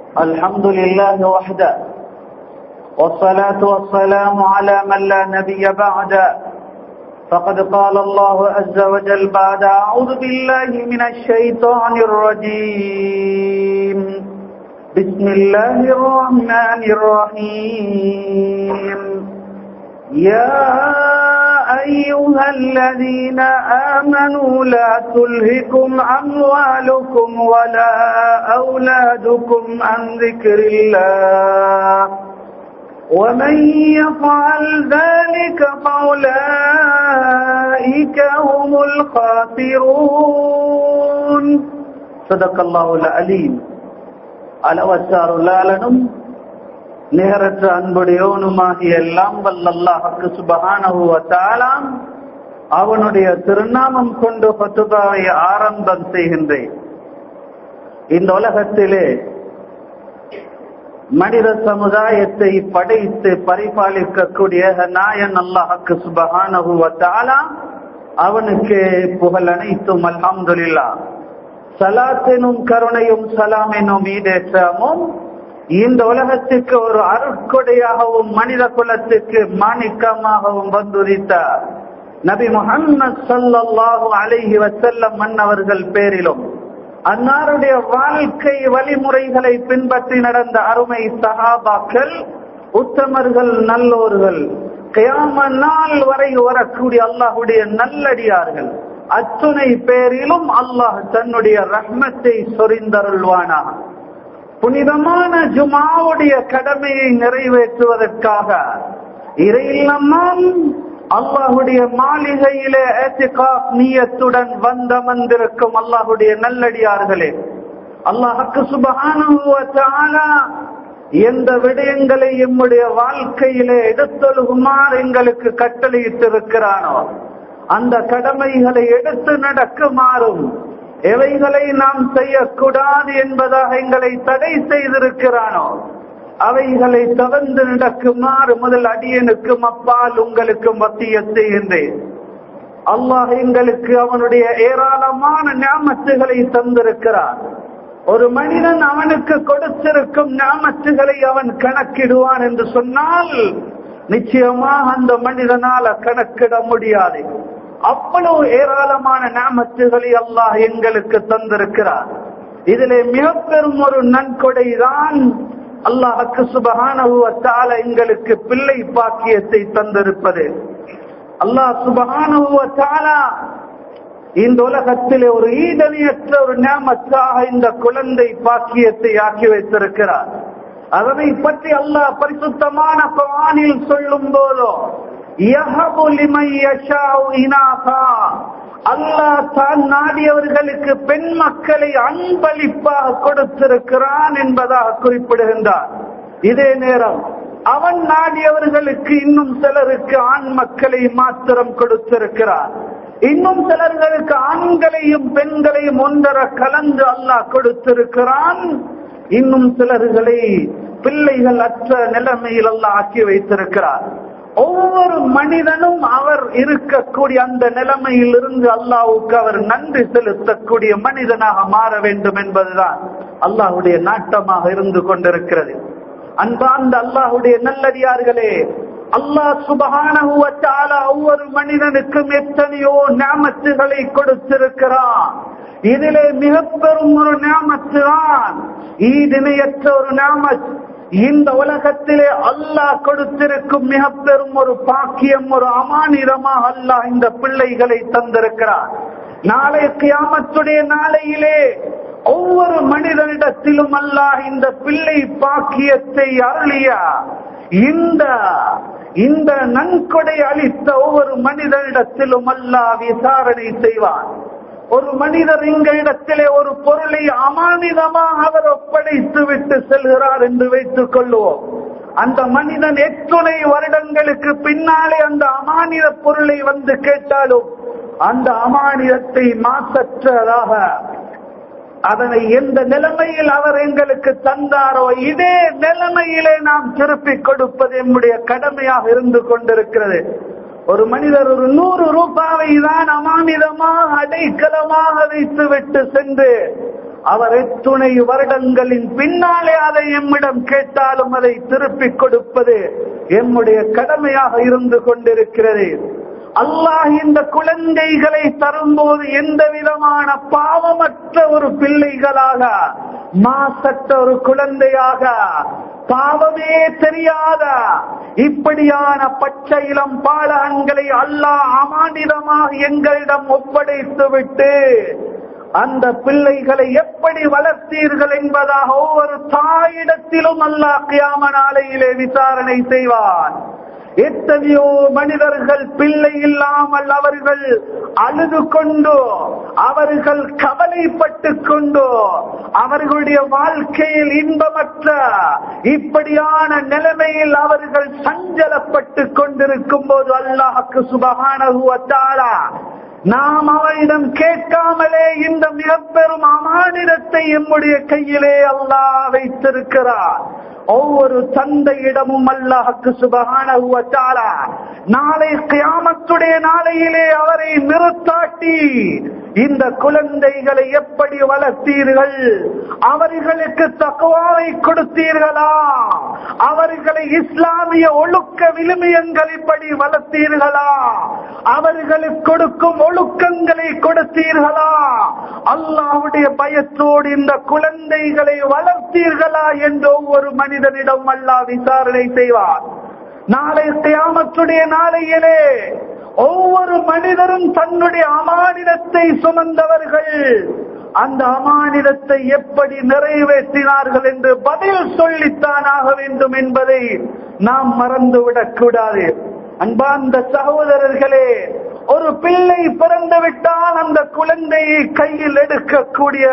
الحمد لله وحده والصلاة والسلام على من لا نبي بعده فقد قال الله عز وجل بعد أعوذ بالله من الشيطان الرجيم بسم الله الرحمن الرحيم يا أيها الذين آمنوا لا تلهكم أموالكم ولا أولادكم عن ذكر الله ومن يفعل ذلك فأولئك هم الخاسرون صدق الله العليم அளவற்றார் உள்ளாலனும் நிகரற்ற அன்புடையோனுமாகிய எல்லாம் வல்லல்லாஹுக்கு சுபகானகுவத்தாலாம் அவனுடைய திருநாமம் கொண்டு பத்துபாவை ஆரம்பம் செய்கின்றேன் இந்த உலகத்திலே மனித சமுதாயத்தை படைத்து பரிபாலிக்கக்கூடிய நாயன் அல்லாஹுக்கு சுபகானகுவத்தாலா அவனுக்கு புகழ் அனைத்தும் அல்ஹம்துலில்லா சலாத்தினும் கருணையும் சலாம் என்னும் ஈடேற்றமும் இந்த உலகத்துக்கு ஒரு அருட்கொடையாகவும் மனித குலத்துக்கு மாணிக்கமாகவும் வந்துரித்தார் நபி முகம்மது சல்லாஹூ அலைஹி வசல்லம் மன்னவர்கள் பேரிலும் அன்னாருடைய வாழ்க்கை வழிமுறைகளை பின்பற்றி நடந்த அருமை சகாபாக்கள் உத்தமர்கள் நல்லோர்கள் கயாம நாள் வரை வரக்கூடிய அல்லாஹுடைய நல்லடியார்கள் அத்துணை பேரிலும் அல்லாஹ் தன்னுடைய ரஹ்மத்தை சொரிந்தருள்வானா புனிதமான ஜுமாவுடைய கடமையை நிறைவேற்றுவதற்காக இறையில்லம்மாம் அல்லாஹுடைய மாளிகையிலே நீயத்துடன் வந்தமர்ந்திருக்கும் அல்லாஹுடைய நல்லடியார்களே அல்லாஹுக்கு சுபகான எந்த விடயங்களை எம்முடைய வாழ்க்கையிலே எடுத்தொழுகுமாறு எங்களுக்கு கட்டளையிட்டிருக்கிறானோ அந்த கடமைகளை எடுத்து நடக்குமாறும் எவைகளை நாம் செய்யக்கூடாது என்பதாக எங்களை தடை செய்திருக்கிறானோ அவைகளை தவந்து நடக்குமாறு முதல் அடியனுக்கும் அப்பால் உங்களுக்கும் மத்திய செய்கின்றேன் அல்லாஹ் எங்களுக்கு அவனுடைய ஏராளமான ஞாபகத்துகளை தந்திருக்கிறான் ஒரு மனிதன் அவனுக்கு கொடுத்திருக்கும் ஞாபகத்துகளை அவன் கணக்கிடுவான் என்று சொன்னால் நிச்சயமாக அந்த மனிதனால கணக்கிட முடியாது அவ்வளவு ஏராளமான நாமத்துகளை அல்லாஹ் எங்களுக்கு தந்திருக்கிறார் இதிலே மிக பெரும் ஒரு நன்கொடை தான் அல்லாஹுக்கு சுபகானுவத்தால எங்களுக்கு பிள்ளை பாக்கியத்தை தந்திருப்பது அல்லாஹ் சுபகானுவத்தால இந்த உலகத்திலே ஒரு ஈடனியற்ற ஒரு ஞாபகத்தாக இந்த குழந்தை பாக்கியத்தை ஆக்கி வைத்திருக்கிறார் அதனை பற்றி அல்லாஹ் பரிசுத்தமான குரானில் சொல்லும் போதோ அல்லாஹ் தான் நாடியவர்களுக்கு பெண் மக்களை அன்பளிப்பாக கொடுத்திருக்கிறான் என்பதாக குறிப்பிடுகின்றார் இதே நேரம் அவன் நாடியவர்களுக்கு இன்னும் சிலருக்கு ஆண் மக்களை மாத்திரம் கொடுத்திருக்கிறார் இன்னும் சிலர்களுக்கு ஆண்களையும் பெண்களையும் ஒன்றர கலந்து அல்லாஹ் கொடுத்திருக்கிறான் இன்னும் சிலர்களை பிள்ளைகள் அற்ற நிலைமையில் அல்ல ஆக்கி வைத்திருக்கிறார் ஒவ்வொரு மனிதனும் அவர் இருக்கக்கூடிய அந்த நிலைமையில் இருந்து அல்லாவுக்கு அவர் நன்றி செலுத்தக்கூடிய மனிதனாக மாற வேண்டும் என்பதுதான் அல்லாஹுடைய நாட்டமாக இருந்து கொண்டிருக்கிறது அன்பார்ந்த அல்லாஹுடைய நல்லடியார்களே அல்லாஹ் சுபகான ஒவ்வொரு மனிதனுக்கும் எத்தனையோ ஞாபகத்துகளை கொடுத்திருக்கிறான் இதிலே மிக பெரும் ஒரு ஞாபகத்து தான் ஈதிணையற்ற ஒரு ஞாபகம் இந்த உலகத்திலே அல்லாஹ் கொடுத்திருக்கும் மிக பெரும் ஒரு பாக்கியம் ஒரு அமானிதமாக அல்லாஹ் இந்த பிள்ளைகளை தந்திருக்கிறார் நாளை கியாமத்துடைய நாளையிலே ஒவ்வொரு மனிதனிடத்திலும் அல்லாஹ் இந்த பிள்ளை பாக்கியத்தை அருளிய இந்த இந்த நன்கொடை அளித்த ஒவ்வொரு மனிதனிடத்திலும் அல்லாஹ் விசாரணை செய்வான் ஒரு மனிதர் எங்களிடத்திலே ஒரு பொருளை அமானிதமாக அவர் ஒப்படைத்து விட்டு செல்கிறார் என்று வைத்துக் கொள்வோம் அந்த மனிதன் எத்துணை வருடங்களுக்கு பின்னாலே அந்த அமானித பொருளை வந்து கேட்டாலும் அந்த அமானிதத்தை மாசற்றதாக அதனை எந்த நிலைமையில் அவர் எங்களுக்கு தந்தாரோ இதே நிலைமையிலே நாம் திருப்பிக் கொடுப்பது என்னுடைய கடமையாக இருந்து கொண்டிருக்கிறது ஒரு மனிதர் ஒரு நூறு ரூபாவை தான் அமானிதமாக அடைக்கலமாக வைத்து விட்டு சென்று அவர் எத்துணை வருடங்களின் பின்னாலே அதை எம்மிடம் கேட்டாலும் அதை திருப்பிக் கொடுப்பது எம்முடைய கடமையாக இருந்து கொண்டிருக்கிறது அல்லாஹ் இந்த குழந்தைகளை தரும்போது எந்த விதமான பாவமற்ற ஒரு பிள்ளைகளாக மாசற்ற ஒரு குழந்தையாக பாவமே தெரியாத இப்படியான பச்சை இளம் பாலகங்களை அல்லாஹ் அமானிதமாக எங்களிடம் ஒப்படைத்து விட்டு அந்த பிள்ளைகளை எப்படி வளர்த்தீர்கள் என்பதாக ஒவ்வொரு தாயிடத்திலும் அல்லாஹ் கியாம நாளையிலே விசாரணை செய்வான் எத்தனையோ மனிதர்கள் பிள்ளை இல்லாமல் அவர்கள் அழுது கொண்டு அவர்கள் கவலைப்பட்டு கொண்டு அவர்களுடைய வாழ்க்கையில் இன்பமற்ற இப்படியான நிலைமையில் அவர்கள் சஞ்சலப்பட்டு கொண்டிருக்கும் போது அல்லாஹுக்கு சுபகான நாம் அவரிடம் கேட்காமலே இந்த மிக பெரும் அமானிடத்தை எம்முடைய கையிலே அல்லாஹ் வைத்திருக்கிறார் ஒவ்வொரு தந்தையிடமும் அல்லாஹுக்கு சுபகான நாளை கியாமத்துடைய நாளையிலே அவரை நிறுத்தாட்டி இந்த குழந்தைகளை எப்படி வளர்த்தீர்கள் அவர்களுக்கு தக்குவாவை கொடுத்தீர்களா அவர்களை இஸ்லாமிய ஒழுக்க விழுமியங்களின்படி வளர்த்தீர்களா அவர்களுக்கு கொடுக்கும் ஒழுக்கங்களை கொடுத்தீர்களா அல்லாஹுடைய பயத்தோடு இந்த குழந்தைகளை வளர்த்தீர்களா என்று ஒவ்வொரு மனிதனிடம் அல்லாஹ் விசாரணை செய்வார் நாளை கியாமத்துடைய நாளையிலே ஒவ்வொரு மனிதரும் தன்னுடைய அமானிடத்தை சுமந்தவர்கள் அந்த அமானிடத்தை எப்படி நிறைவேற்றினார்கள் என்று பதில் சொல்லித்தான் ஆக வேண்டும் என்பதை நாம் மறந்துவிடக் கூடாது அன்பார்ந்த சகோதரர்களே ஒரு பிள்ளை பிறந்து விட்டால் அந்த குழந்தையை கையில் எடுக்கக்கூடிய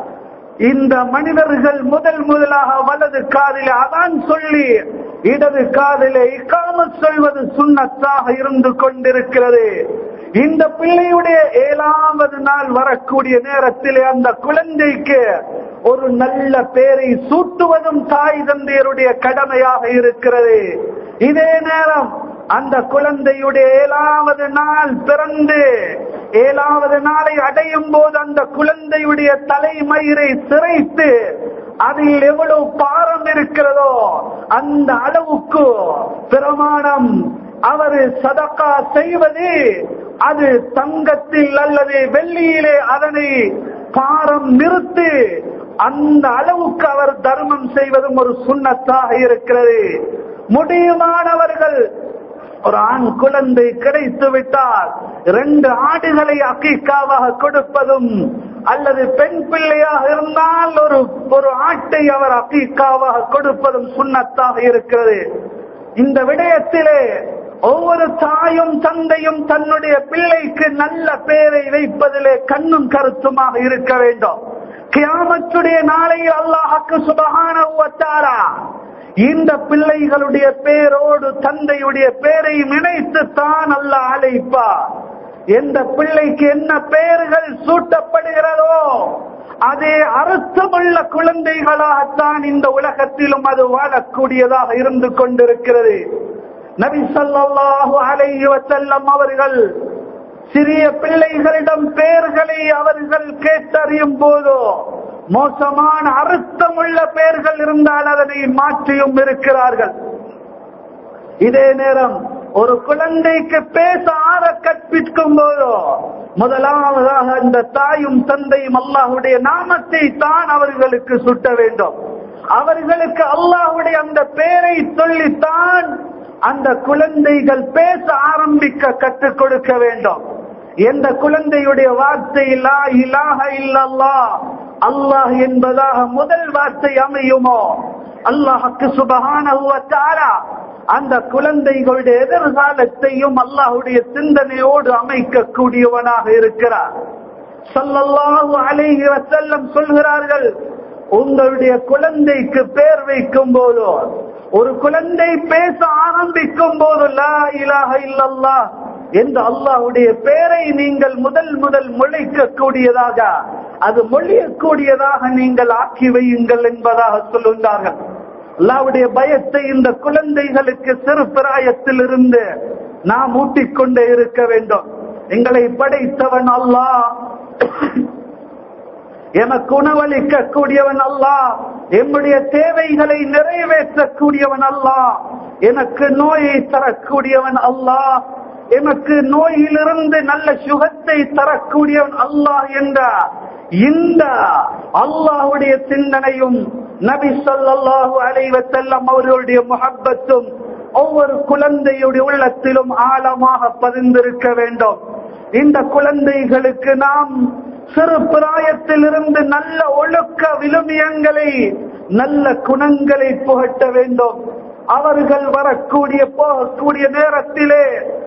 இந்த மனிதர்கள் முதல் முதலாக வலது காதிலே அதான் சொல்லி இடது காதிலே இக்காமத் சொல்வது சுண்ணத்தாக இருந்து கொண்டிருக்கிறது இந்த பிள்ளையுடைய ஏழாவது நாள் வரக்கூடிய நேரத்திலே அந்த குழந்தைக்கு ஒரு நல்ல பேரை சூட்டுவதும் தாய் தந்தையருடைய கடமையாக இருக்கிறது இதே நேரம் அந்த குழந்தையுடைய ஏழாவது நாள் பிறந்து ஏழாவது நாளை அடையும் போது அந்த குழந்தையுடைய தலைமயிரை சிரைத்து அதில் எவ்வளவு பாரம் இருக்கிறதோ அந்த அளவுக்கு பிரமாணம் அவர் சதக்கா செய்வது அது தங்கத்தில் அல்லது வெள்ளியிலே அதனை பாரம் நிறுத்து அந்த அளவுக்கு அவர் தர்மம் செய்வதும் ஒரு சுண்ணத்தாக இருக்கிறது முடியுமானவர்கள் ஒரு ஆண் குழந்தை கிடைத்து விட்டால் ரெண்டு ஆடுகளை அக்கீக்காவாக கொடுப்பதும் அல்லது பெண் பிள்ளையாக இருந்தால் ஒரு ஒரு ஆட்டை அவர் அக்கீக்காவாக கொடுப்பதும் சுண்ணத்தாக இருக்கிறது இந்த விடயத்திலே ஒவ்வொரு தாயும் தந்தையும் தன்னுடைய பிள்ளைக்கு நல்ல பெயரை வைப்பதிலே கண்ணும் கருத்துமாக இருக்க வேண்டும் கியாமத்துடைய நாளையில் அல்லாஹுக்கு சுபகான இந்த பிள்ளைகளுடைய பேரோடு தந்தையுடைய பேரை நினைத்து தான் அல்ல அழைப்பா எந்த பிள்ளைக்கு என்ன பெயர்கள் சூட்டப்படுகிறதோ அதே அர்த்தமுள்ள குழந்தைகளாகத்தான் இந்த உலகத்திலும் அது வாழக்கூடியதாக இருந்து கொண்டிருக்கிறது நபி ஸல்லல்லாஹு அலைஹி வஸல்லம் அவர்கள் சிறிய பிள்ளைகளிடம் பெயர்களை அவர்கள் கேட்டறியும் போதோ மோசமான அர்த்தமுள்ள பெயர்கள் இருந்தால் அதனை மாற்றியும் இருக்கிறார்கள் இதே நேரம் ஒரு குழந்தைக்கு பேச ஆற கற்பிக்கும் போதோ முதலாவதாக அந்த தாயும் தந்தையும் அல்லாஹுடைய நாமத்தை தான் அவர்களுக்கு சுட்ட வேண்டும் அவர்களுக்கு அல்லாஹுடைய அந்த பெயரை சொல்லித்தான் அந்த குழந்தைகள் பேச ஆரம்பிக்க கற்றுக் கொடுக்க வேண்டும் எந்த குழந்தையுடைய வார்த்தை லா இலாஹ இல்லல்லாஹ் அல்லாஹ் என்பதாக முதல் வார்த்தை அமையுமோ அல்லாஹுக்கு சுபஹானஹு வ தஆலா அந்த குழந்தைகளுடைய எதிர்காலத்தையும் அல்லாஹுடைய சிந்தனையோடு அமைக்க கூடியவனாக இருக்கிறார் ஸல்லல்லாஹு அலைஹி வஸல்லம் சொல்கிறார்கள் உங்களுடைய குழந்தைக்கு பேர் வைக்கும் போதோ ஒரு குழந்தை பேச ஆரம்பிக்கும் போது லா இலாஹ இல்லல்லாஹ் என்று அல்லாஹுடைய பெயரை நீங்கள் முதல் முதல் முளைக்க கூடியதாக அது மொழியக்கூடியதாக நீங்கள் ஆக்கி வையுங்கள் என்பதாக சொல்லுகிறார்கள் அல்லாவுடைய பயத்தை இந்த குழந்தைகளுக்கு சிறு பிராயத்தில் இருந்து நாம் ஊட்டிக்கொண்டே இருக்க வேண்டும் எங்களை படைத்தவன் அல்லாஹ் எமக்கு உணவளிக்க கூடியவன் அல்லாஹ் எம்முடைய தேவைகளை நிறைவேற்றக்கூடியவன் அல்லாஹ் எனக்கு நோயை தரக்கூடியவன் அல்லாஹ் எமக்கு நோயிலிருந்து நல்ல சுகத்தை தரக்கூடியவன் அல்லாஹ் என்ற இந்த அல்லாஹுடைய சிந்தனையும் நபி ஸல்லல்லாஹு அலைஹி வஸல்லம் அவர்களுடைய முஹப்பத்தும் ஒவ்வொரு குழந்தையுடைய உள்ளத்திலும் ஆழமாக பதிந்திருக்க வேண்டும் இந்த குழந்தைகளுக்கு நாம் சிறு பிராயத்திலிருந்து நல்ல ஒழுக்க விழுமியங்களை நல்ல குணங்களை புகட்ட வேண்டும் அவர்கள் வரக்கூடிய போகக்கூடிய நேரத்திலே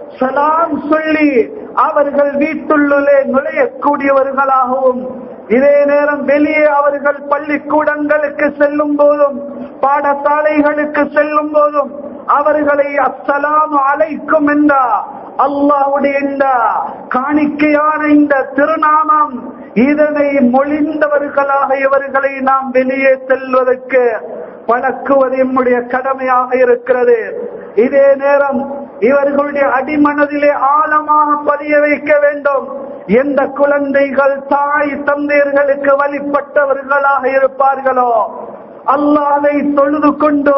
சலாம் சொல்லி அவர்கள் வீட்டுள்ளே நுழையக்கூடியவர்களாகவும் இதே நேரம் வெளியே அவர்கள் பள்ளிக்கூடங்களுக்கு செல்லும் போதும் பாடசாலைகளுக்கு செல்லும் போதும் அவர்களை அஸ்ஸலாம் அலைக்கும் என்ற அல்லாஹ்வுடைய இந்த காணிக்கையான இந்த திருநாமம் இதனை மொழிந்தவர்களாக இவர்களை நாம் வெளியே செல்வதற்கு பழக்குவது நம்முடைய கடமையாக இருக்கிறது இதே நேரம் இவர்களுடைய அடிமனதிலே ஆழமாக பதிய வைக்க வேண்டும் எந்த குழந்தைகள் தாய் தந்தையர்களுக்கு வழிபட்டவர்களாக இருப்பார்களோ அல்லாஹை தொழுது கொண்டு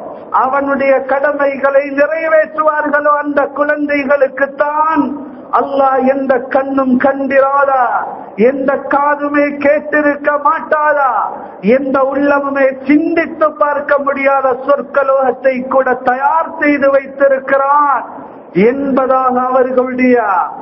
அவனுடைய கடமைகளை நிறைவேற்றுவார்களோ அந்த குழந்தைகளுக்கு தான் அல்லாஹ் எந்த கண்ணும் கண்டிராதா எந்த காதுமே கேட்டிருக்க மாட்டாதா எந்த உள்ளமுமே சிந்தித்து பார்க்க முடியாத சொற்கலோகத்தை கூட தயார் செய்து வைத்திருக்கிறான் என்பதாக அவர்களுடைய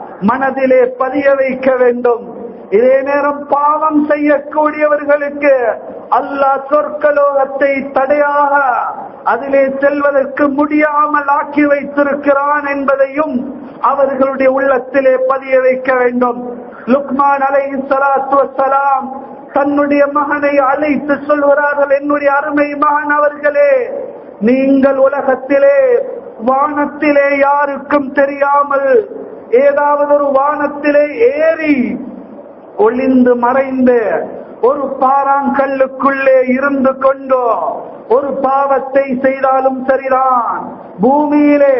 மனதிலே பதிய வைக்க வேண்டும் இதே நேரம் பாவம் செய்யக்கூடியவர்களுக்கு அல்லாஹ் சொற்கலோகத்தை தடையாக அதிலே செல்வதற்கு முடியாமல் ஆக்கி வைத்திருக்கிறான் என்பதையும் அவர்களுடைய உள்ளத்திலே பதிய வைக்க வேண்டும் லுக்மான் அலை சலாத்து வசலாம் தன்னுடைய மகனை அழைத்து சொல்கிறார்கள் என்னுடைய அருமை மகன் அவர்களே நீங்கள் உலகத்திலே வானத்திலே யாருக்கும் தெரியாமல் ஏதாவது ஒரு வானத்திலே ஏறி ஒளிந்து மறைந்து ஒரு பாறாங்கல்லுக்குள்ளே இருந்து கொண்டோ ஒரு பாவத்தை செய்தாலும் சரிதான் பூமியிலே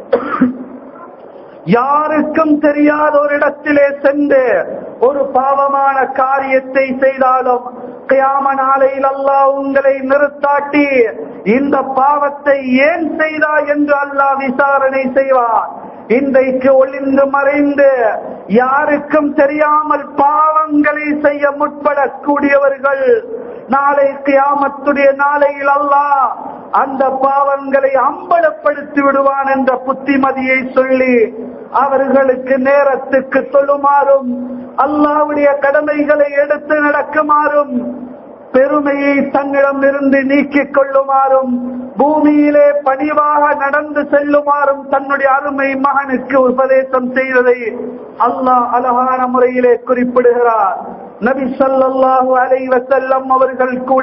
யாருக்கும் தெரியாத ஒரு இடத்திலே சென்று ஒரு பாவமான காரியத்தை செய்தாலும் கியாம நாளையில் அல்லாஹ் உங்களை நிறுத்தாட்டி இந்த பாவத்தை ஏன் செய்தாய் என்று அல்லாஹ் விசாரணை செய்வார் இன்றைக்கு ஒளிந்து மறைந்து யாருக்கும் தெரியாமல் பாவங்களை செய்ய முற்படக்கூடியவர்கள் நாளை கியாமத்துடைய நாளையில் அல்லாஹ் அந்த பாவங்களை அம்பலப்படுத்தி விடுவான் என்ற புத்திமதியை சொல்லி அவர்களுக்கு நேரத்துக்கு தொழுமாறும் அல்லாவுடைய கடமைகளை எடுத்து நடக்குமாறும் பெருமையை தன்னிடம் இருந்து நீக்கிக் கொள்ளுமாறும் பூமியிலே பணிவாக நடந்து செல்லுமாறும் தன்னுடைய அருமை மகனுக்கு உபதேசம் செய்ததை அல்லாஹ் அழகான முறையிலே குறிப்பிடுகிறார் நபி ஸல்லல்லாஹு அலைஹி வஸல்லம் அவர்கள் கூட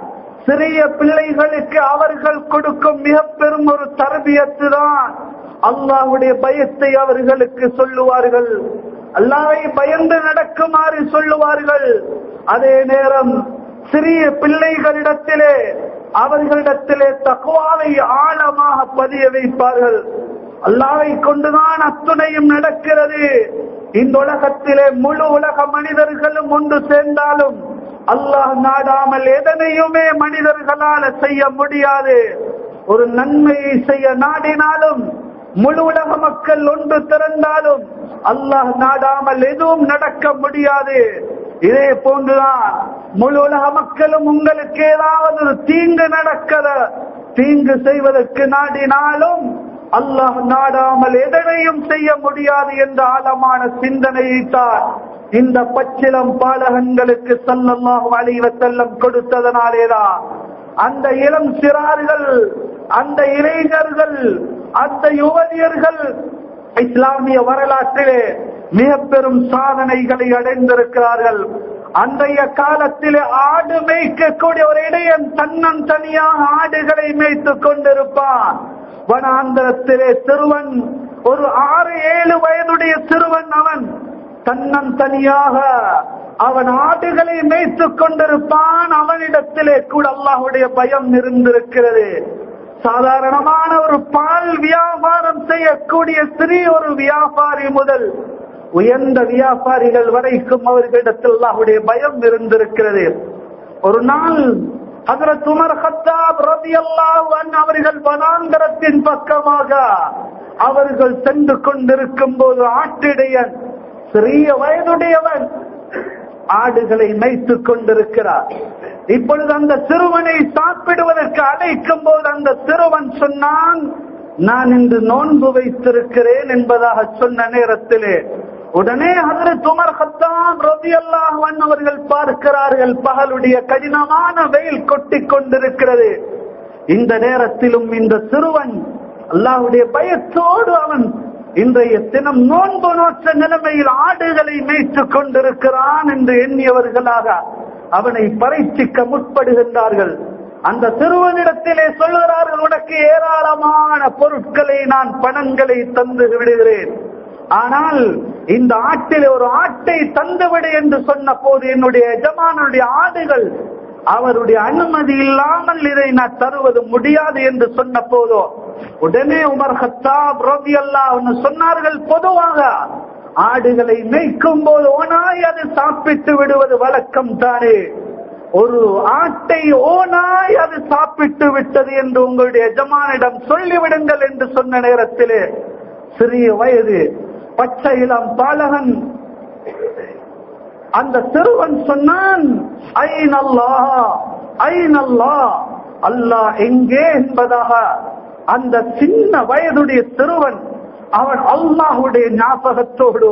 சிறிய பிள்ளைகளுக்கு அவர்கள் கொடுக்கும் மிக பெரும் ஒரு தரபியத்து தான் அல்லாஹ்வுடைய பயத்தை அவர்களுக்கு சொல்லுவார்கள் அல்லாஹ்வை பயந்து நடக்குமாறு சொல்லுவார்கள் அதே நேரம் சிறிய பிள்ளைகளிடத்திலே அவர்களிடத்திலே தக்குவாவை ஆழமாக பதிய வைப்பார்கள் அல்லாவை கொண்டுதான் அத்துணையும் நடக்கிறது இந்த உலகத்திலே முழு உலக மனிதர்களும் ஒன்று சேர்ந்தாலும் அல்லாஹ் நாடாமல் எதனையுமே மனிதர்களால செய்ய முடியாது ஒரு நன்மையை செய்ய நாடினாலும் முழு உலக மக்கள் ஒன்று திறந்தாலும் அல்லாஹ் நாடாமல் எதுவும் நடக்க முடியாது இதே போன்றுதான் முழு உலக மக்களும் உங்களுக்கு ஏதாவது ஒரு தீங்கு நடக்கிற தீங்கு செய்வதற்கு நாடினாலும் அல்லாஹ் நாடாமல் எதனையும் செய்ய முடியாது என்ற ஆழமான சிந்தனையைத்தான் இந்த பச்சிலம் பாலகங்களுக்கு சல்லல்லாஹு அலைஹி வஸல்லம் கொடுத்ததனாலேதான் அந்த இளம் சிறார்கள் அந்த இளைஞர்கள் அந்த யுவதியர்கள் இஸ்லாமிய வரலாற்றிலே மிக பெரும் சாதனைகளை அடைந்திருக்கிறார்கள் அன்றைய காலத்திலே ஆடு மேய்க்கக்கூடிய ஒரு இடையன் தன்னன் தனியாக ஆடுகளை மேய்த்துக் கொண்டிருப்பான் வனாந்தரத்திலே சிறுவன் ஒரு ஆறு ஏழு வயதுடைய சிறுவன் அவன் தன்னன் தனியாக அவன் ஆடுகளை மேய்த்துக் கொண்டிருப்பான் அவனிடத்திலே கூட அல்லாஹுடைய பயம் இருந்திருக்கிறது சாதாரணமான ஒரு பால் வியாபாரம் செய்யக்கூடிய சிறிய ஒரு வியாபாரி முதல் உயர்ந்த வியாபாரிகள் வரைக்கும் அவர்களிடத்தில் அல்லாஹ்வுடைய பயம் இருந்திருக்கிறது ஒரு நாள் ஹஜரத் உமர் ஹத்தாப் ரலியல்லாஹு அன்ஹு அவர்கள் வனாந்தரத்தின் பக்கமாக அவர்கள் சென்று கொண்டிருக்கும் போது ஆட்டிடையன் சிறிய வயதுடையவன் ஆடுகளை மேய்த்துக் கொண்டிருக்கிறார் இப்பொழுது அந்த சிறுவனை சாப்பிடுவதற்கு அழைக்கும் போது அந்த சிறுவன் சொன்னான் நான் இன்று நோன்பு வைத்திருக்கிறேன் என்பதாக சொன்ன நேரத்திலே உடனே ஹஜரத் உமர் ஹத்தாம் ரலியல்லாஹு அன்ஹு அவர்கள் பார்க்கிறார்கள் பகலுடைய கடினமான வெயில் கொட்டிக் கொண்டிருக்கிறது இந்த நேரத்திலும் இந்த சிறுவன் அல்லாஹ்வுடைய பயத்தோடு அவன் இன்றைய தினம் நோன்பு நோற்ற நிலைமையில் ஆடுகளை மேய்த்துக் கொண்டிருக்கிறான் என்று எண்ணியவர்களாக அவனை பரீட்சிக்க முற்படுகின்றார்கள் அந்த சிறுவனிடத்திலே சொல்கிறார்கள் உனக்கு ஏராளமான பொருட்களை நான் பணங்களை தந்து விடுகிறேன் ஆனால் இந்த ஆட்டில் ஒரு ஆட்டை தந்துவிடு என்று சொன்ன போது என்னுடைய எஜமானுடைய ஆடுகள் அவருடைய அனுமதி இல்லாமல் இதை நான் தருவது முடியாது என்று சொன்ன போதோ உடனே உமர் ஹத்தாப் ரவி அல்லாஹ் சொன்னார்கள் பொதுவாக ஆடுகளை மேய்க்கும் போது ஓனாய் அது சாப்பிட்டு விடுவது வழக்கம் தானே ஒரு ஆட்டை ஓனாய் அது சாப்பிட்டு விட்டது என்று உங்களுடைய எஜமானிடம் சொல்லிவிடுங்கள் என்று சொன்ன நேரத்திலே சிறிய வயது பச்சை இளம் பாலகன் அந்த சிறுவன் சொன்னான் ஐன் அல்லாஹ் ஐன் அல்லாஹ் அல்லாஹ் எங்கே என்பதாக அந்த சின்ன வயதுடைய சிறுவன் அவன் அல்லாஹுடைய ஞாபகத்தோடு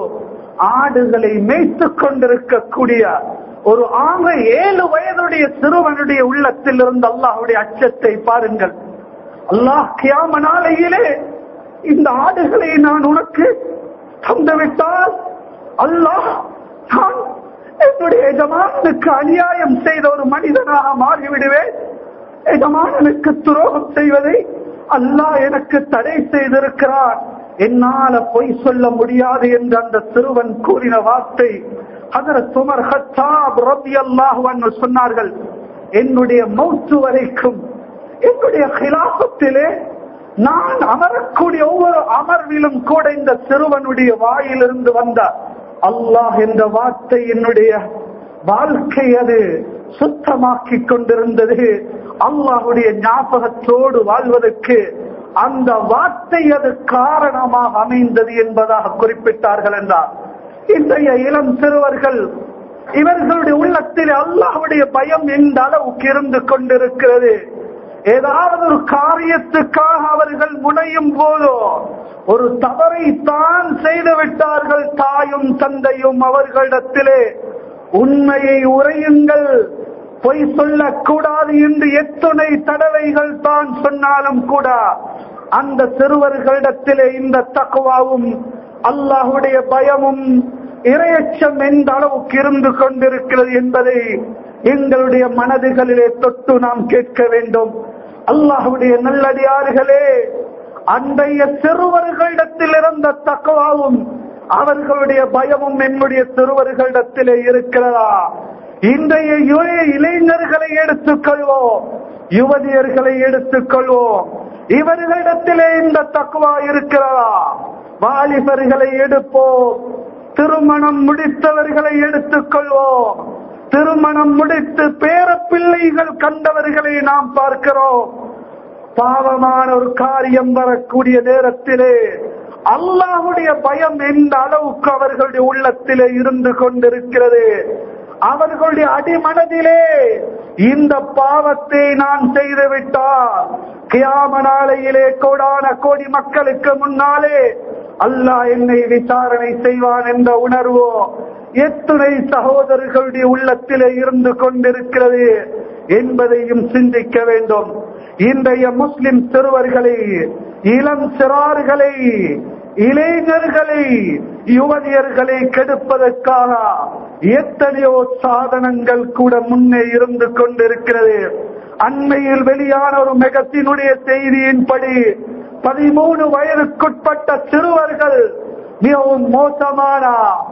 ஆடுகளை மேய்த்துக் கொண்டிருக்கக்கூடிய ஒரு ஆக ஏழு வயதுடைய சிறுவனுடைய உள்ளத்தில் இருந்து அல்லாஹுடைய அச்சத்தை பாருங்கள் அல்லாஹ் கியாம நாளையிலே இந்த ஆடுகளை நான் உனக்கு தந்துவிட்டால் அல்லாஹ் நான் என்னுடைய எஜமானுக்கு அநியாயம் செய்த ஒரு மனிதனாக மாறிவிடுவேன் எஜமானனுக்கு துரோகம் செய்வதை அல்லாஹ் எனக்கு தடை செய்திருக்கிறார் என்னால பொய் சொல்ல முடியாது என்று அந்த சிறுவன் கூறின வார்த்தை ஹதரத் உமர் ஹத்தாப் ரலியல்லாஹு அன்ஹு சொன்னார்கள் என்னுடைய மௌத்து வரைக்கும் என்னுடைய கிலாபத்திலே நான் அமரக்கூடிய ஒவ்வொரு அமர்விலும் கூட இந்த சிறுவனுடைய வாயிலிருந்து வந்த அல்லாஹ் என்ற வார்த்தை என்னுடைய வாழ்க்கை அது சுத்தமாக்கி கொண்டிருந்தது அல்லாஹுடைய ஞாபகத்தோடு வாழ்வதற்கு அந்த வார்த்தை அது காரணமாக அமைந்தது என்பதாக குறிப்பிட்டார்கள் என்றார் இன்றைய இளம் சிறுவர்கள் இவர்களுடைய உள்ளத்தில் அல்லாஹ்வுடைய பயம் எந்த அளவுக்கு இருந்து கொண்டிருக்கிறது ஏதாவது ஒரு காரியத்துக்காக அவர்கள் முனையும் போதோ ஒரு தவறை தான் செய்து விட்டார்கள் தாயும் தந்தையும் அவர்களிடத்திலே உண்மையை உரையுங்கள் பொய் சொல்லக்கூடாது என்று எத்தனை தடவைகள் தான் சொன்னாலும் கூட அந்த சிறுவர்களிடத்திலே இந்த தக்குவாவும் அல்லாஹுடைய பயமும் இரையச்சம் எந்த அளவுக்கு இருந்து கொண்டிருக்கிறது என்பதை எங்களுடைய மனதுகளிலே தொட்டு நாம் கேட்க வேண்டும் அல்லாஹுடைய நல்லடியார்களே அன்றைய சிறுவர்களிடத்தில் இருந்த தக்குவாவும் அவர்களுடைய பயமும் என்னுடைய சிறுவர்களிடத்திலே இருக்கிறதா இன்றைய யுவ- இளைஞர்களை எடுத்துக்கொள்வோம் யுவதியர்களை எடுத்துக்கொள்வோம் இவர்களிடத்திலே இந்த தக்குவா இருக்கிறதா வாலிபர்களை எடுப்போம் திருமணம் முடித்தவர்களை எடுத்துக்கொள்வோம் திருமணம் முடித்து பேரப்பிள்ளைகள் கண்டவர்களை நாம் பார்க்கிறோம் பாவமான ஒரு காரியம் வரக்கூடிய நேரத்திலே அல்லாஹுடைய பயம் எந்த அளவுக்கு அவர்களுடைய உள்ளத்திலே இருந்து கொண்டிருக்கிறது அவர்களுடைய அடிமனதிலே இந்த பாவத்தை நான் செய்து விட்டால் கியாம நாளையிலே கோடான கோடி மக்களுக்கு முன்னாலே அல்லாஹ் என்னை விசாரணை செய்வான் என்ற உணர்வோ எத்தனை சகோதரர்களுடைய உள்ளத்திலே இருந்து கொண்டிருக்கிறது என்பதையும் சிந்திக்க வேண்டும் இன்றைய முஸ்லிம் சிறுவர்களை இளம் சிறார்களை இளைஞர்களை யுவதியர்களை கெடுப்பதற்காக எத்தனையோ சாதனங்கள் கூட முன்னே இருந்து கொண்டிருக்கிறது அண்மையில் வெளியான ஒரு மெகத்தினுடைய செய்தியின்படி பதிமூணு வயதுக்குட்பட்ட சிறுவர்கள் மிகவும் மோசமான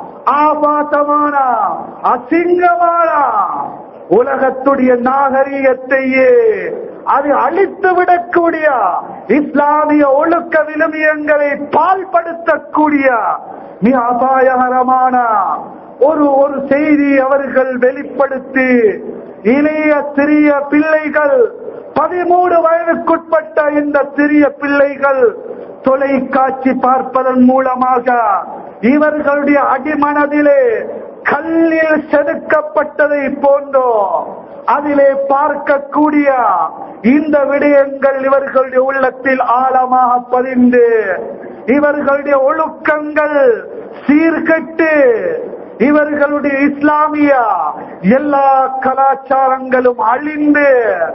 ஆபாசமான அசிங்கமான உலகத்துடைய நாகரீகத்தையே அது அழித்து விடக்கூடிய இஸ்லாமிய ஒழுக்க விழுமியங்களை பால்படுத்தக்கூடிய மிக அபாயகரமான ஒரு ஒரு செய்தி அவர்கள் வெளிப்படுத்தி இளைய சிறிய பிள்ளைகள் பதிமூணு வயதுக்குட்பட்ட இந்த சிறிய பிள்ளைகள் தொலைக்காட்சி பார்ப்பதன் மூலமாக இவர்களுடைய அடிமனதிலே கல்லில் செதுக்கப்பட்டதை போன்றோ அதிலே பார்க்கக்கூடிய இந்த விடயங்கள் இவர்களுடைய உள்ளத்தில் ஆழமாக பதிந்து இவர்களுடைய ஒழுக்கங்கள் சீர்கட்டு இவர்களுடைய இஸ்லாமிய எல்லா கலாச்சாரங்களும் அழிந்து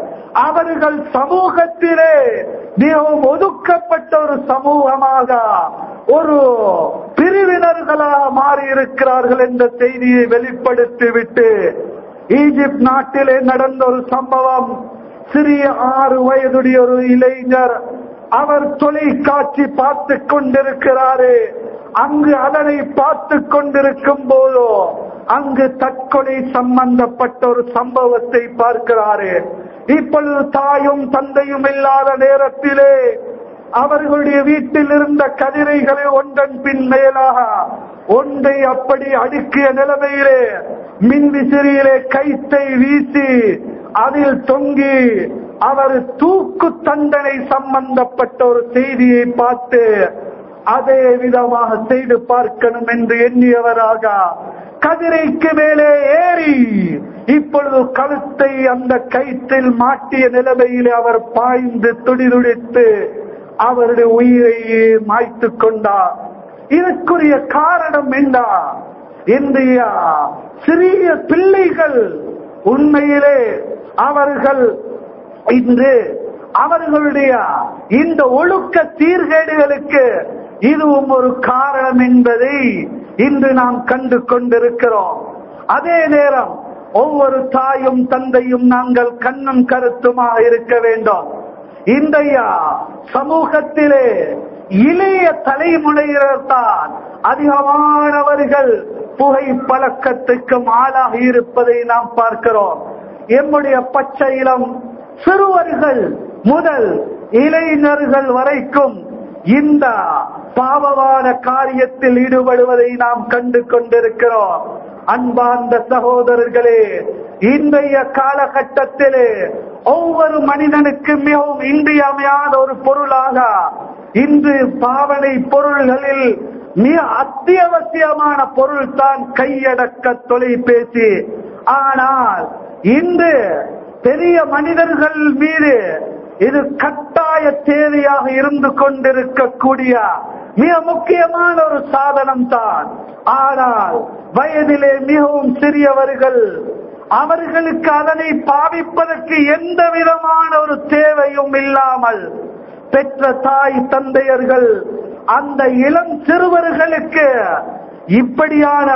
அவர்கள் சமூகத்திலே மிகவும் ஒதுக்கப்பட்ட ஒரு சமூகமாக ஒரு பிரிவினர்களாக மாறி இருக்கிறார்கள் என்ற செய்தியை வெளிப்படுத்திவிட்டு ஈஜிப்ட் நாட்டிலே நடந்த ஒரு சம்பவம் சிறிய ஆறு வயதுடைய ஒரு இளைஞர் அவர் தொலைக்காட்சி பார்த்து கொண்டிருக்கிறாரு அங்கு அதனை பார்த்து கொண்டிருக்கும் போதோ அங்கு தற்கொலை சம்பந்தப்பட்ட ஒரு சம்பவத்தை பார்க்கிறாரு இப்பொழுது தாயும் தந்தையும் இல்லாத நேரத்திலே அவர்களுடைய வீட்டில் இருந்த கதிரைகளை ஒன்றன் பின் மேலாக ஒன்றை அப்படி அடுக்கிய நிலைமையிலே மின் விசிறியிலே கைத்தை வீசி அதில் தொங்கி அவர் தூக்கு தண்டனை சம்பந்தப்பட்ட ஒரு செய்தியை பார்த்து அதே விதமாக செய்து பார்க்கணும் என்று எண்ணியவராக கதிரைக்கு மேலே ஏறி இப்பொழுது கழுத்தை அந்த கயிற்றில் மாட்டிய நிலைமையிலே அவர் பாய்ந்து துடிதுடித்து அவருடைய உயிரையே மாய்த்து கொண்டார் இதற்குரிய காரணம் என்ன இன்றைய சிறிய பிள்ளைகள் உண்மையிலே அவர்கள் இன்று அவர்களுடைய இந்த ஒழுக்க சீர்கேடுகளுக்கு இதுவும் ஒரு காரணம் என்பதை இன்று நாம் கண்டு கொண்டிருக்கிறோம் அதே நேரம் ஒவ்வொரு தாயும் தந்தையும் நாங்கள் கண்ணும் கருத்துமாக இருக்க வேண்டும் இன்றைய சமூகத்திலே இளைய தலைமுறையினர்தான் அதிகமானவர்கள் புகை பழக்கத்துக்கும் ஆளாகி இருப்பதை நாம் பார்க்கிறோம் எம்முடைய பச்சை இளம் சிறுவர்கள் முதல் இளைஞர்கள் வரைக்கும் இந்த பாவமான காரியத்தில் ஈடுபடுவதை நாம் கண்டு கொண்டிருக்கிறோம் அன்பார்ந்த சகோதரர்களே இன்றைய காலகட்டத்திலே ஒவ்வொரு மனிதனுக்கு மிகவும் இன்றியமையாத ஒரு பொருளாக இன்று பாவனை பொருள்களில் மிக அத்தியாவசியமான பொருள் தான் கையடக்க தொலைபேசி ஆனால் இன்று பெரிய மனிதர்கள் மீது இது கட்டாய தேவையாக இருந்து கொண்டிருக்கக்கூடிய மிக முக்கியமான ஒரு சாதனம் தான் ஆனால் வயதிலே மிகவும் சிறியவர்கள் அவர்களுக்கு அதனை பாவிப்பதற்கு எந்த விதமான ஒரு தேவையும் இல்லாமல் பெற்ற தாய் தந்தையர்கள் அந்த இளம் சிறுவர்களுக்கு இப்படியான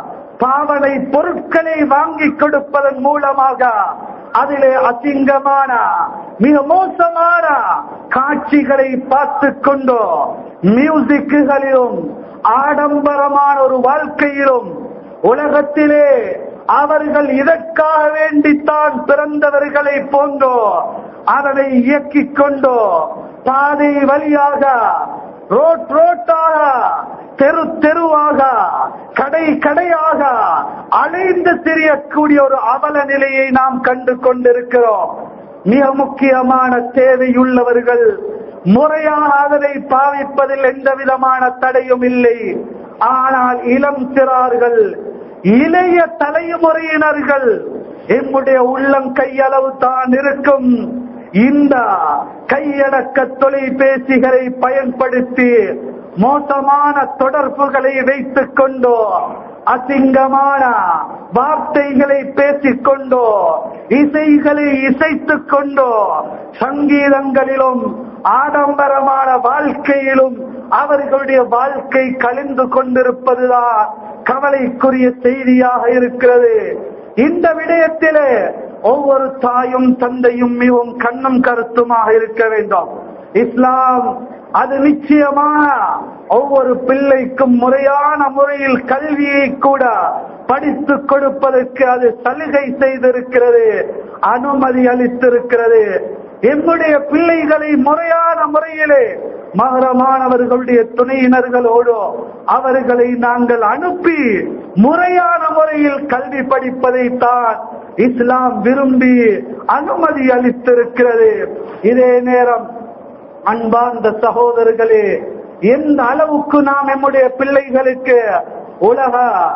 பாவனை பொருட்களை வாங்கி கொடுப்பதன் மூலமாக அதிலே அசிங்கமான மிக மோசமான காட்சிகளை பார்த்து கொண்டோ மியூசிக்குகளிலும் ஆடம்பரமான ஒரு வாழ்க்கையிலும் உலகத்திலே அவர்கள் இதற்காக வேண்டித்தான் பிறந்தவர்களை போன்றோ அதனை இயக்கிக் கொண்டோ பாதை வழியாக ரோட் ரோட்டாக தெரு தெருவாக கடை கடையாக அலைந்து திரியக்கூடிய ஒரு அவல நிலையை நாம் கண்டு கொண்டிருக்கிறோம் மிக முக்கியமான தேவையுள்ளவர்கள் முறையாக அதனை பாவிப்பதில் எந்த விதமான தடையும் இல்லை ஆனால் இளம் சிறார்கள் இளைய தலைமுறையினர்கள் எம்முடைய உள்ளம் கையளவு தான் இருக்கும் இந்த கையடக்க தொலைபேசிகளை பயன்படுத்தி மோசமான தொடர்புகளை வைத்துக் கொண்டோ அசிங்கமான வார்த்தைகளை பேசிக் கொண்டோ இசைகளை இசைத்துக் கொண்டோ சங்கீதங்களிலும் ஆடம்பரமான வாழ்க்கையிலும் அவர்களுடைய வாழ்க்கை கழிந்து கொண்டிருப்பதுதான் கவலைக்குரிய செய்தியாக இருக்கிறது இந்த விடயத்திலே ஒவ்வொரு தாயும் தந்தையும் மிகவும் கண்ணும் கருத்துமாக இருக்க வேண்டும் இஸ்லாம் அது நிச்சயமான ஒவ்வொரு பிள்ளைக்கும் முறையான முறையில் கல்வியை கூட படித்து கொடுப்பதற்கு அது சலுகை செய்திருக்கிறது அனுமதி அளித்திருக்கிறது என்னுடைய பிள்ளைகளை முறையான முறையிலே மகரமானவர்களுடைய துணையினர்களோடு அவர்களை நாங்கள் அனுப்பி முறையான முறையில் கல்வி படிப்பதைத்தான் இஸ்லாம் விரும்பி அனுமதி அளித்திருக்கிறது இதே நேரம் அன்பார்ந்த சகோதரர்களே எந்த அளவுக்கு நாம் நம்முடைய பிள்ளைகளுக்கு உலக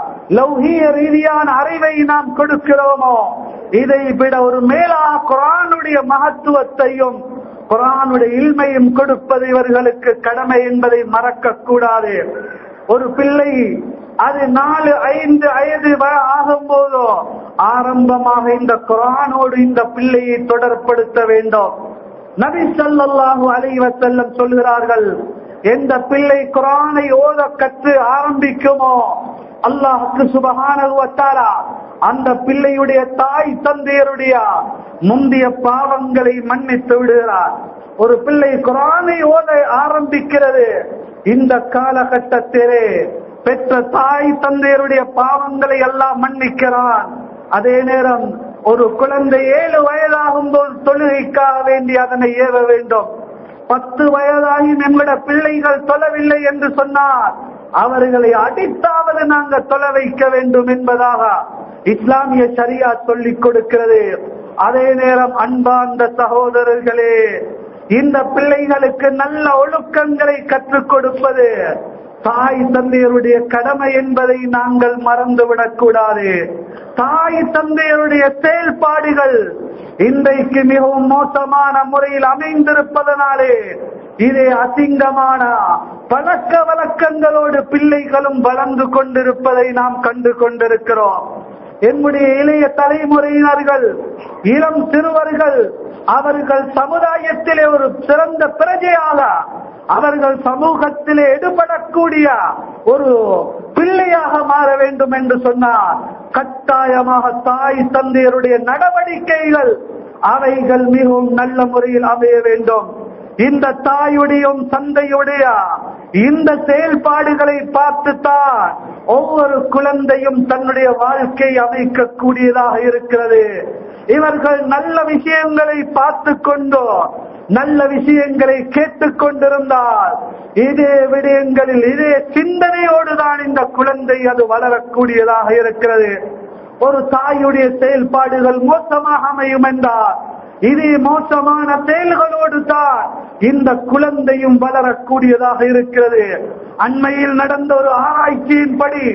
லௌகிய ரீதியான அறிவை நாம் கொடுக்கிறோமோ இதை விட ஒரு மேலா குரானுடைய மகத்துவத்தையும் குரானுடைய இல்மையும் கொடுப்பது இவர்களுக்கு கடமை என்பதை மறக்க கூடாது ஒரு பிள்ளை அது நாலு ஐந்து ஐந்து ஆகும் போதோ ஆரம்பமாக இந்த குரானோடு இந்த பிள்ளையை தொடர்படுத்த வேண்டும் நபி ஸல்லல்லாஹு அலைஹி வஸல்லம் சொல்கிறார்கள் எந்த பிள்ளை குரானை ஓத கற்று ஆரம்பிக்குமோ அல்லாஹுக்கு சுபஹானஹு வ தஆலா அந்த பிள்ளையுடைய தாய் தந்தையருடைய முந்திய பாவங்களை மன்னித்து விடுகிறார் ஒரு பிள்ளை குரானை ஓத ஆரம்பிக்கிறது இந்த காலகட்டத்திலே பெற்ற தாய் தந்தையருடைய பாவங்களை எல்லாம் மன்னிக்கிறான் அதே நேரம் ஒரு குழந்தை ஏழு வயதாகும் போது தொழுகைக்காக வேண்டி அதனை ஏவ வேண்டும் பத்து வயதாகி நம்முடைய பிள்ளைகள் தொழவில்லை என்று சொன்னார் அவர்களை அடித்தாவது நாங்கள் தொலை வைக்க வேண்டும் என்பதாக இஸ்லாமிய சரியா சொல்லிக் கொடுக்கிறது அதே நேரம் அன்பார்ந்த சகோதரர்களே இந்த பிள்ளைகளுக்கு நல்ல ஒழுக்கங்களை கற்றுக் கொடுப்பது தாய் தந்தையருடைய கடமை என்பதை நாங்கள் மறந்துவிடக் கூடாது தாய் தந்தையருடைய செயல்பாடுகள் இன்றைக்கு மிகவும் மோசமான முறையில் அமைந்திருப்பதனாலே இதே அசிங்கமான பழக்க வழக்கங்களோடு பிள்ளைகளும் வளர்ந்து கொண்டிருப்பதை நாம் கண்டு கொண்டிருக்கிறோம் என்னுடைய இளைய தலைமுறையினர்கள் இளம் சிறுவர்கள் அவர்கள் சமுதாயத்திலே ஒரு சிறந்த பிரஜையாக அவர்கள் சமூகத்திலே எடுபடக்கூடிய ஒரு பிள்ளையாக மாற வேண்டும் என்று சொன்னார் கட்டாயமாக தாய் தந்தையருடைய நடவடிக்கைகள் அவைகள் மிகவும் நல்ல முறையில் அமைய வேண்டும் இந்த தாயுடையும் தந்தையுடைய இந்த செயல்பாடுகளை பார்த்துத்தான் ஒவ்வொரு குழந்தையும் தன்னுடைய வாழ்க்கை அமைக்கக்கூடியதாக இருக்கிறது இவர்கள் நல்ல விஷயங்களை பார்த்து கொண்டோ நல்ல விஷயங்களை கேட்டுக் கொண்டிருந்தால் இதே விடயங்களில் இதே சிந்தனையோடு தான் இந்த குழந்தை அது வளரக்கூடியதாக இருக்கிறது ஒரு தாயுடைய செயல்பாடுகள் மோசமாக அமையும் என்றால் இதே மோசமான செயல்களோடு தான் இந்த குழந்தையும் வளரக்கூடியதாக இருக்கிறது அண்மையில் நடந்த ஒரு ஆராய்ச்சியின்படி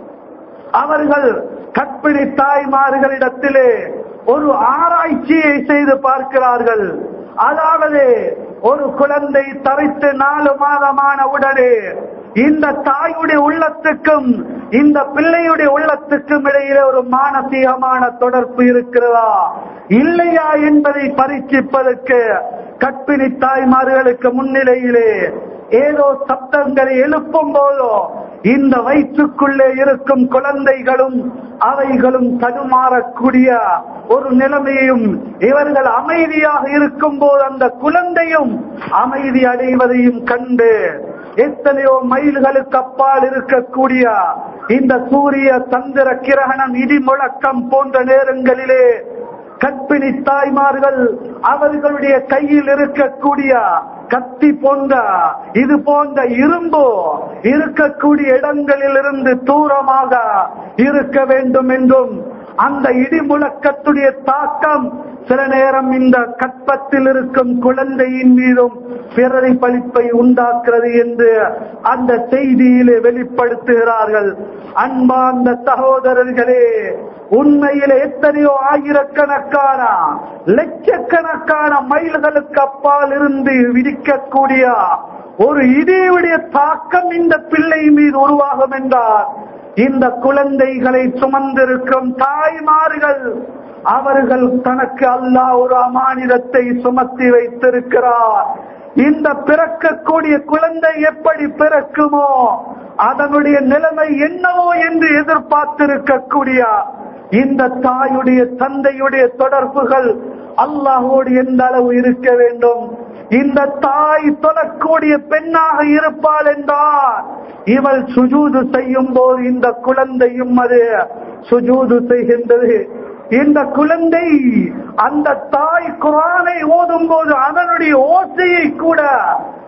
அவர்கள் கற்பிணி தாய்மார்களிடத்திலே ஒரு ஆராய்ச்சியை செய்து பார்க்கிறார்கள் அதாவது ஒரு குழந்தை தரித்து நாலு மாதமான உடனே இந்த தாயுடைய உள்ளத்துக்கும் இந்த பிள்ளையுடைய உள்ளத்துக்கும் இடையிலே ஒரு மானசீகமான தொடர்பு இருக்கிறதா இல்லையா என்பதை பரீட்சிப்பதற்கு கற்பிணி தாய்மார்களுக்கு முன்னிலையிலே ஏதோ சப்தங்களை எழுப்பும் போதோ இந்த வயிற்றுக்குள்ளே இருக்கும் குழந்தைகளும் அவைகளும் தடுமாறக்கூடிய ஒரு நிலைமையும் இவர்கள் அமைதியாக இருக்கும் போது அந்த குழந்தையும் அமைதி அடைவதையும் கண்டு எத்தனையோ மைல்களுக்கு அப்பால் இருக்கக்கூடிய இந்த சூரிய சந்திர கிரகணம் இடி முழக்கம் போன்ற நேரங்களிலே கற்பிணி தாய்மார்கள் அவர்களுடைய கையில் இருக்கக்கூடிய கத்தி போன்ற இது போன்ற இரும்பு இருக்கக்கூடிய இடங்களில் இருந்து தூரமாக இருக்க வேண்டும் என்றும் அந்த இடி முழக்கத்துடைய தாக்கம் சில நேரம் இந்த கற்பத்தில் இருக்கும் குழந்தையின் மீதும் பிரதிபலிப்பை உண்டாக்குறது என்று அந்த செய்தியிலே வெளிப்படுத்துகிறார்கள் அன்பார்ந்த சகோதரர்களே உண்மையிலே எத்தனையோ ஆயிரக்கணக்கான லட்சக்கணக்கான மைல்களுக்கு அப்பால் இருந்து விதிக்கக்கூடிய ஒரு இடியுடைய தாக்கம் இந்த பிள்ளை மீது உருவாகும் என்றார் இந்த குழந்தைகளை சுமந்திருக்கும் தாய்மார்கள் அவர்கள் தனக்கு அல்லாஹ் ஒரு அமானிதத்தை சுமத்தி வைத்திருக்கிறார் இந்த பிறக்கக்கூடிய குழந்தை எப்படி பிறக்குமோ அதனுடைய நிலைமை என்னவோ என்று எதிர்பார்த்திருக்கக்கூடிய இந்த தாயுடைய தந்தையுடைய தொடர்புகள் அல்லாஹோடு எந்த அளவு இருக்க வேண்டும் இந்த தாய் தொழக்கூடிய பெண்ணாக இருப்பாள் என்றால் இவள் சுஜூது செய்யும் போது இந்த குழந்தையும் அது சுஜூது செய்கின்றது இந்த குழந்தை அந்த தாய் குரானை ஓதும் போது அதனுடைய ஓசையை கூட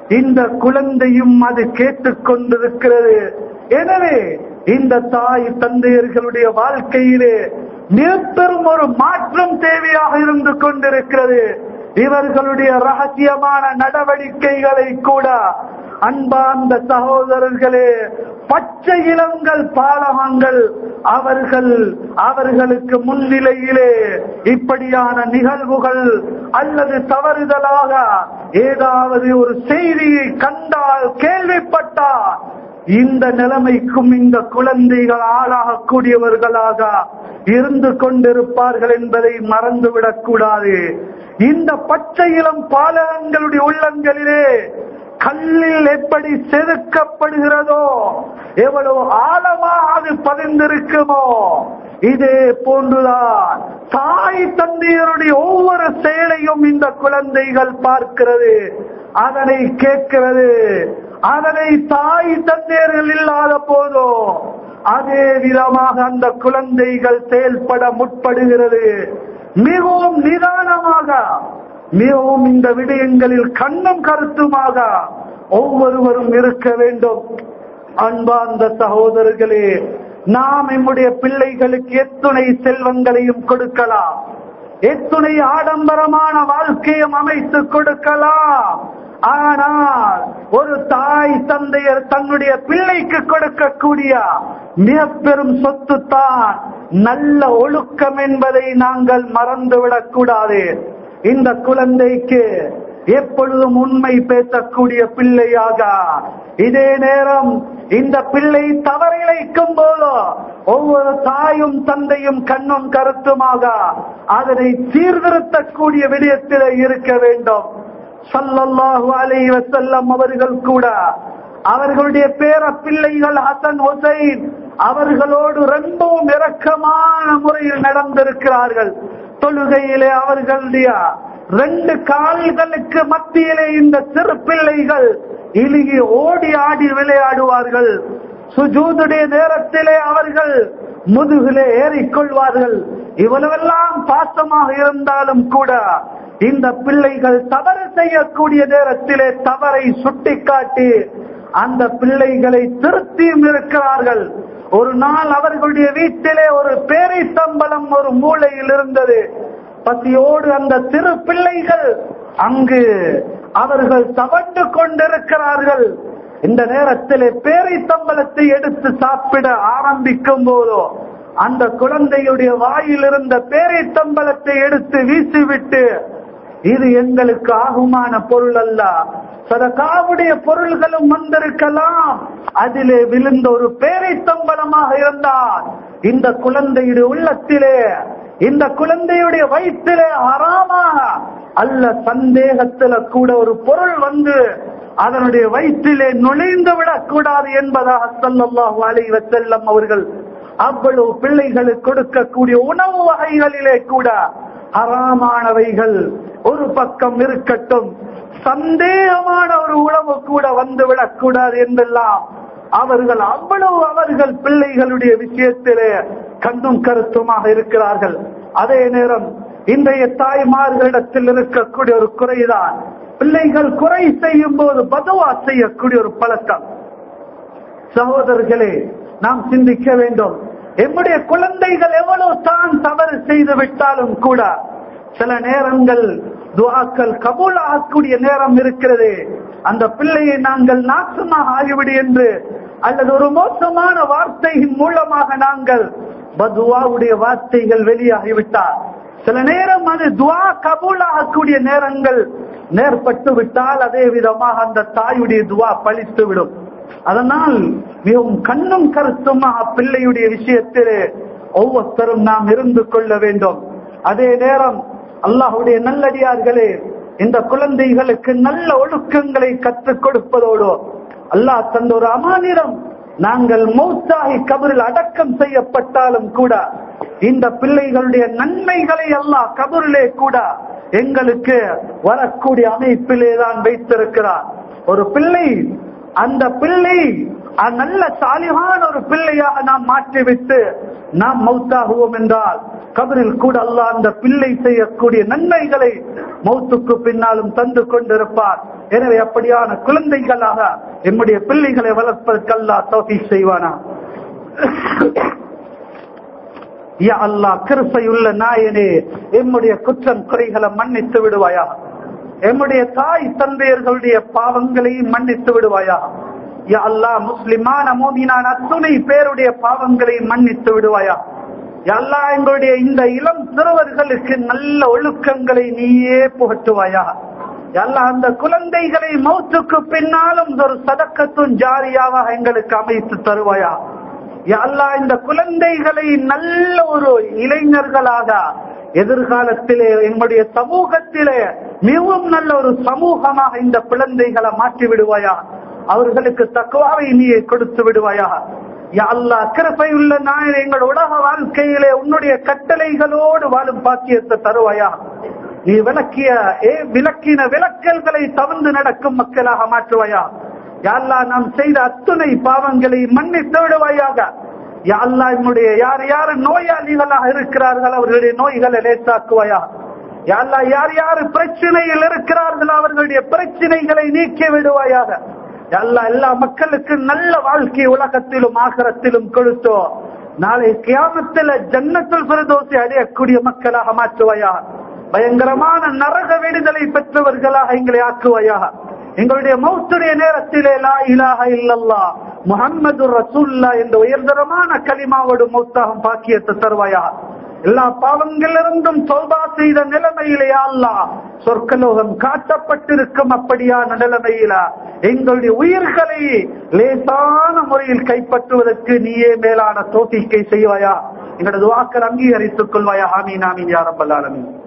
இந்த குழந்தையும் அது கேட்டுக் கொண்டிருக்கிறது எனவே இந்த தாய் தந்தையர்களுடைய வாழ்க்கையிலே மிகப்பெரும் ஒரு மாற்றம் தேவையாக இருந்து கொண்டிருக்கிறது இவர்களுடைய ரகசியமான நடவடிக்கைகளை கூட அன்பார்ந்த சகோதரர்களே பச்சை இளங்கள் பாலகங்கள் அவர்கள் அவர்களுக்கு முன்னிலையிலே இப்படியான நிகழ்வுகள் அல்லது தவறுதலாக ஏதாவது ஒரு செய்தியை கண்டால் கேள்விப்பட்டால் இந்த நிலைமைக்கும் இந்த குழந்தைகள் ஆளாகக்கூடியவர்களாக இருந்து கொண்டிருப்பார்கள் என்பதை மறந்துவிடக் கூடாது இந்த பச்சை இளம் பாலகங்களுடைய உள்ளங்களிலே கல்லில் எப்படி செதுக்கப்படுகிறதோ எவ்வளவு ஆழமாக அது பதிந்திருக்குமோ இதே போன்றுதான் தாய் தந்தையருடைய ஒவ்வொரு செயலையும் இந்த குழந்தைகள் பார்க்கிறது அதனை கேட்கிறது அதனை தாய் தந்தையர்கள் இல்லாத போதோ அதே விதமாக அந்த குழந்தைகள் செயல்பட முற்படுகிறது மிகவும் நிதானமாக மிகவும் இந்த விடயங்களில் கண்ணும் கருத்துமாக ஒவ்வொருவரும் இருக்க வேண்டும் அன்பார்ந்த சகோதரர்களே நாம் நம்முடைய பிள்ளைகளுக்கு எத்துணை செல்வங்களையும் கொடுக்கலாம் எத்துணை ஆடம்பரமான வாழ்க்கையும் அமைத்து கொடுக்கலாம் ஆனால் ஒரு தாய் தந்தையர் தன்னுடைய பிள்ளைக்கு கொடுக்கக்கூடிய மிக பெரும் சொத்து தான் நல்ல ஒழுக்கம் என்பதை நாங்கள் மறந்துவிடக் கூடாது இந்த குழந்தைக்கு எப்பொழுதும் உண்மை பேசக்கூடிய பிள்ளையாக இதே நேரம் இந்த பிள்ளை தவறிழைக்கும் போதோ ஒவ்வொரு தாயும் தந்தையும் கண்ணும் கருத்துமாக அதனை சீர்திருத்தக்கூடிய விடயத்தில் இருக்க வேண்டும் சல்லல்லாஹு அலைஹி வஸல்லம் அவர்கள் கூட அவர்களுடைய பேர பிள்ளைகள் ஹசன் ஹுசைன் அவர்களோடு ரொம்பவும் இரக்கமான முறையில் நடந்திருக்கிறார்கள் தொழுகையிலே அவர்களுடைய ரெண்டு கால்களுக்கு மத்தியிலே இந்த சிறு பிள்ளைகள் இழுகி ஓடி ஆடி விளையாடுவார்கள் சுஜூதுடைய நேரத்திலே அவர்கள் முதுகிலே ஏறிக்கொள்வார்கள் இவ்வளவெல்லாம் பாசமாக இருந்தாலும் கூட இந்த பிள்ளைகள் தவறு செய்யக்கூடிய நேரத்திலே தவறை சுட்டிக்காட்டி அந்த பிள்ளைகளை திருத்தியும் இருக்கிறார்கள் ஒரு நாள் அவர்களுடைய வீட்டிலே ஒரு பேரை தம்பலம் ஒரு மூளையில் இருந்தது பசியோடு அந்த சிறு பிள்ளைகள் அங்கு அவர்கள் தவண்டு கொண்டிருக்கிறார்கள் இந்த நேரத்திலே பேரை தம்பலத்தை எடுத்து சாப்பிட ஆரம்பிக்கும் போதோ அந்த குழந்தையுடைய வாயில் இருந்த பேரை தம்பலத்தை எடுத்து வீசிவிட்டு இது எங்களுக்கு ஆகுமான பொருள் அல்ல சதகாவுடைய பொருள்களும் வந்திருக்கலாம் அதிலே விழுந்த ஒரு பேரை தம்பலமாக இருந்தால் இந்த குழந்தையுடைய உள்ளத்திலே இந்த குழந்தையுடைய வயிற்றிலே ஆறாமாக அல்ல சந்தேகத்துல கூட ஒரு பொருள் வந்து அதனுடைய வயிற்றிலே நுழைந்து விடக்கூடாது என்பதாக சல்லல்லாஹு அலைஹி வஸல்லம் அவர்கள் அவ்வளவு பிள்ளைகளுக்கு கொடுக்கக்கூடிய உணவு வகைகளிலே கூட அறாமானவைகள் ஒரு பக்கம் இருக்கட்டும் சந்தேகமான ஒரு உணவு கூட வந்துவிடக் கூடாது என்றெல்லாம் அவர்கள் அவ்வளவு அவர்கள் பிள்ளைகளுடைய விஷயத்திலே கண்ணும் கருத்துமாக இருக்கிறார்கள் அதே நேரம் இன்றைய தாய்மார்களிடத்தில் இருக்கக்கூடிய ஒரு குறைதான் பிள்ளைகள் குறை செய்யும் போது பதுவா செய்யக்கூடிய ஒரு பழக்கம் சகோதரர்களே நாம் சிந்திக்க வேண்டும் எம்முடைய குழந்தைகள் எவ்வளவு தான் தவறு செய்து விட்டாலும் கூட சில நேரங்கள் துவாக்கள் கபூல் ஆகக்கூடிய நேரம் இருக்கிறது அந்த பிள்ளையை நாங்கள் நாசமாக ஆகிவிடு என்று அல்லது ஒரு மோசமான வார்த்தையின் மூலமாக நாங்கள் பதுவாவுடைய வார்த்தைகள் வெளியாகிவிட்டார் சில நேரம் அது துவா கபூல் ஆகக்கூடிய நேரங்கள் நேர்பட்டு விட்டால் அதே விதமாக அந்த தாயுடைய துவா பழித்து விடும் அதனால் மிகவும் கண்ணும் கருத்துமாக பிள்ளையுடைய விஷயத்திலே ஒவ்வொருத்தரும் நாம் இருந்து கொள்ள வேண்டும் அதே நேரம் அல்லாஹுடைய நல்லடியார்களே இந்த குழந்தைகளுக்கு நல்ல ஒழுக்கங்களை கற்றுக் கொடுப்பதோடு அல்லாஹ் தந்த ஒரு அமானிடம் நாங்கள் மௌத்தாகி கபரில் அடக்கம் செய்யப்பட்டாலும் கூட இந்த பிள்ளைகளுடைய நன்மைகளை அல்லாஹ் கபரிலே கூட எங்களுக்கு வரக்கூடிய அமைப்பிலே தான் வைத்திருக்கிறார் ஒரு பிள்ளை அந்த பிள்ளை அஹ் நல்ல சாலிகான ஒரு பிள்ளையாக நாம் மாற்றிவிட்டு நாம் மௌத்தாகுவோம் என்றால் கபரில் கூட அல்லாஹ் அந்த பிள்ளை செய்யக்கூடிய நன்மைகளை மௌத்துக்கு பின்னாலும் தந்து கொண்டிருப்பார் எனவே அப்படியான குழந்தைகளாக எம்முடைய பிள்ளைகளை வளர்ப்பதற்கு அல்லாஹ் தௌஃபீ செய்வானா யா அல்லாஹ் கிருபையுள்ள நாயனே எம்முடைய குற்றம் குறைகளை மன்னித்து விடுவாயா எம்முடைய தாய் தந்தையர்களுடைய பாவங்களை மன்னித்து விடுவாயா யா அல்லாஹ் முஸ்லிமான மோதினான் அத்துணை பேருடைய பாவங்களை மன்னித்து விடுவாயா யா அல்லாஹ் எங்களுடைய இந்த இளம் சிறுவர்களுக்கு நல்ல ஒழுக்கங்களை நீயே புகட்டுவாயா யா அல்லாஹ் அந்த குழந்தைகளை மௌத்துக்கு பின்னாலும் ஒரு சதக்கத்தும் ஜாரியாக எங்களுக்கு அமைத்து தருவாயா யா அல்லாஹ் இந்த குழந்தைகளை நல்ல ஒரு இளைஞர்களாக எதிர்காலத்திலே எங்களுடைய சமூகத்திலே மிகவும் நல்ல ஒரு சமூகமாக இந்த குழந்தைகளை மாற்றி விடுவாயா அவர்களுக்கு தக்குவாவை நீயே கொடுத்து விடுவாயா யா அல்லாஹ் கிருபையுள்ள நாயன் எங்கள் உலக வாழ்க்கையிலே உன்னுடைய கட்டளைகளோடு வாழும் பாக்கியத்தை தருவாயா நீ விளக்கிய ஏ விளக்கின விளக்கல்களை தவிர்ந்து நடக்கும் மக்களாக மாற்றுவாயா யாழ்லா நாம் செய்த அத்துணை பாவங்களை மன்னித்து விடுவாயாக யாழ்லா என்னுடைய யார் யார் நோயாளிகளாக இருக்கிறார்கள் அவர்களுடைய நோய்களை லேசாக்குவாயா யாழ்லா யார் யார் பிரச்சனையில் இருக்கிறார்கள் அவர்களுடைய பிரச்சனைகளை நீக்கி விடுவாயாக எல்லா எல்லா மக்களுக்கு நல்ல வாழ்க்கை உலகத்திலும் ஆகரத்திலும் கொடுத்தோ நாளை கியாமத்தில் ஜன்னத்துல் பிரதோசி அடையக்கூடிய மக்களாக மாற்றுவாயா பயங்கரமான நரக விடுதலை பெற்றவர்களாக எங்களை ஆக்குவாயா எங்களுடைய மௌத்துடைய நேரத்திலே லா இலாஹ இல்லல்லா முஹம்மது ரசூல்லா என்ற உயர்தரமான கலிமாவோடு மௌத்தாகும் பாக்கியத்தை தருவாயா எல்லா பாவங்களிலிருந்தும் தௌபா செய்த நிலைமையிலே அல்லா சொர்க்கலோகம் காட்டப்பட்டிருக்கும் அப்படியான நிலைமையில எங்களுடைய உயிர்களை லேசான முறையில் கைப்பற்றுவதற்கு நீயே மேலான தோட்டிக்கை செய்வாயா எங்களது வாக்கள் அங்கீகரித்துக் கொள்வாயா ஆமீன் ஆமீன் யாரப்பல்லாலமீன்